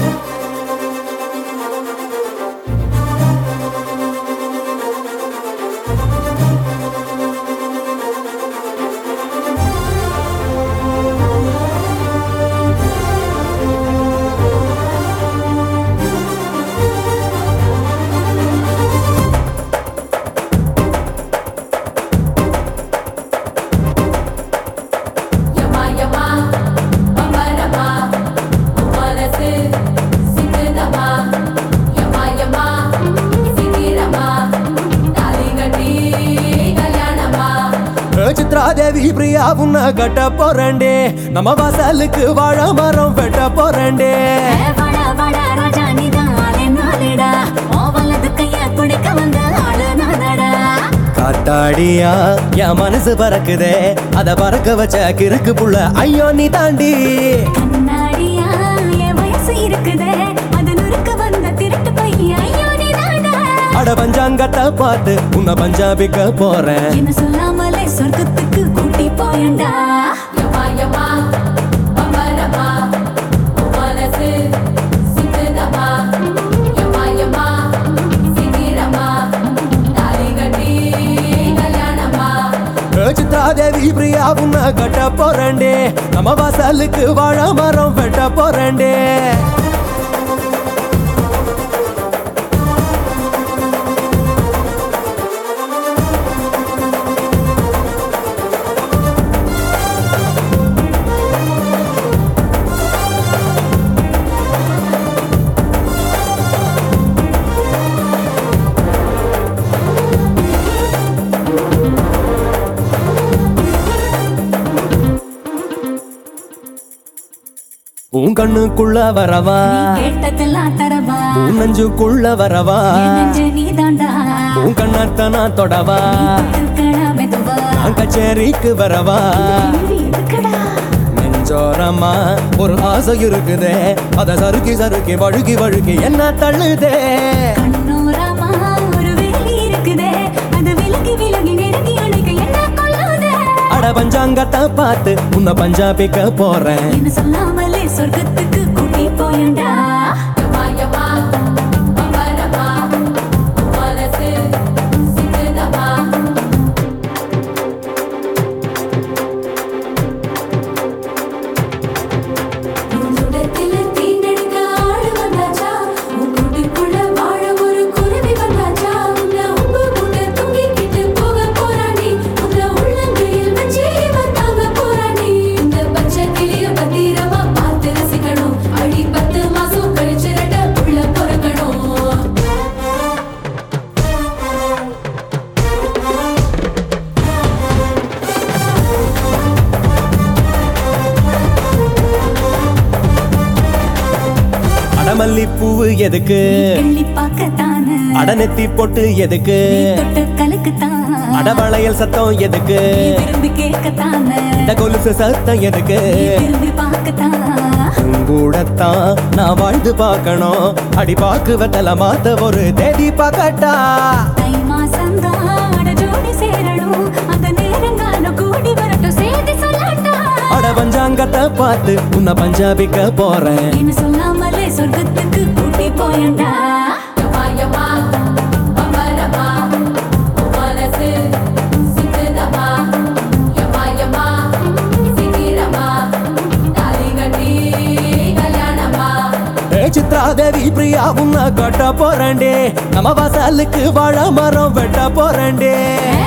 யமா யமா பம்பரமா மனசு சிந்துதமா யமா யமா சிக்கிரமா தாலி கட்டி கல்யாணமா சித்ராதேவி பிரியா உன்ன கட்ட போறேன்டே நம்ம வாசலுக்கு வாழ மரம் வெட்ட போறேன்டே வட வட ராஜா நிதானே நாளடா ஓவலது கைய குடிக்க வந்த ஆளு நானடா காத்தாடியா என் மனசு பறக்குதே அத பறக்க வச்ச கிறுக்கு புள்ள ஐயோ நீ தாண்டி கண்ணாடியா என் வயசு இருக்குதே அது நுறுக்க வந்த திருட்டு பையன் ஐயோ நீ அட பஞ்சாங்கத்தை பார்த்து உன்னை பஞ்சாபிக்க போறேன் என்ன சொல்லாமலே சொர்க்கத்துக்கு கூட்டி போயண்டா யமா யமா பம்பரமா மனசு சிந்துதமா யமா யமா சிக்கிரமா தாலி கட்டி கல்யாணமா சித்ராதேவி பிரியா உன்ன கட்ட போறேன்டே நம்ம வாசலுக்கு வாழ மரம் வெட்ட போறேன்டே உன் கண்ணுக்குள்ள வரவா கேட்டதெல்லாம் தரவா உன் நெஞ்சுக்குள்ள வரவா என் நெஞ்சு நீதாண்டா உன் கண்ணத்தை நான் தொடவா இருக்கடா மெதுவா நான் கச்சேரிக்கு வரவா கேள்வி எதுக்குடா நெஞ்சோரமா ஒரு ஆசை இருக்குதே அத சறுக்கி சறுக்கி வழுக்கி வழுக்கி என்ன தள்ளுதே கண்ணோரமா ஒரு வேலி இருக்குதே அது விலகி விலகி நெருங்கி அணைக்க என்ன கொள்ளுதே அட பஞ்சாங்கத்தை பார்த்து உன்னை பஞ்சாபிக்க போறேன் என்ன சொல்லாமலே சொர்க்கத்துக்கு கூட்டி போயண்டா யமா யமா பம்பரமா மனசு சிந்துதமா உன்னுடத்தில் தீண்டெடுக்க ஆடு வந்தாச்சா உன் கூட்டுக்குள்ள வாழ ஒரு குருவி வந்தாச்சா உன்னை உப்பு போட்டு தூக்கிக்கிட்டு போக போறானே உன்னை உள்ளங்கையில் வச்சு இவன் தாங்க போறானே இந்த பச்சை கிளிய பத்திரமா பார்த்து ரசிக்கணும் அடி பத்து மாசம் கழிச்சு ரெட்ட உள்ள பிறக்கணும் அடமல்லி பூவு எதுக்கு எள்ளி பார்க்கத்தானே அடநெத்தி பொட்டு எதுக்கு தொட்டு கலக்குத்தான் அடவளையல் சத்தம் எதுக்கு விரும்பி கேட்கத்தானே இந்த கொலுசு சத்தம் எதுக்கு விரும்பி பார்க்கத்தான் உன் கூடத்தான் நான் வாழ்ந்து பார்க்கணும் அடி பாக்கு வெத்தல மாத்த ஒரு தேதி பார்க்கட்டா தை மாசம்தான் அட ஜோடி சேரணும் அந்த நேரங்காலம் கூடி வரட்டும் சேர்த்து சொல்லட்டா அட பஞ்சாங்கத்தை பார்த்து உன்னை பஞ்சாபிக்க போறேன் என்ன சொல்லாமலே சொர்க்கத்துக்கு கூட்டி போயண்டா யமா யமா பம்பரமா மனசு சிந்துதமா யமா யமா சிக்கிரமா தாலி கட்டி கல்யாணமா ஏ சித்ராதேவி பிரியா உன்னை கட்ட போறேன்டே நம்ம வாசலுக்கு வாழ மரம் வெட்ட போறேன்டே ஏ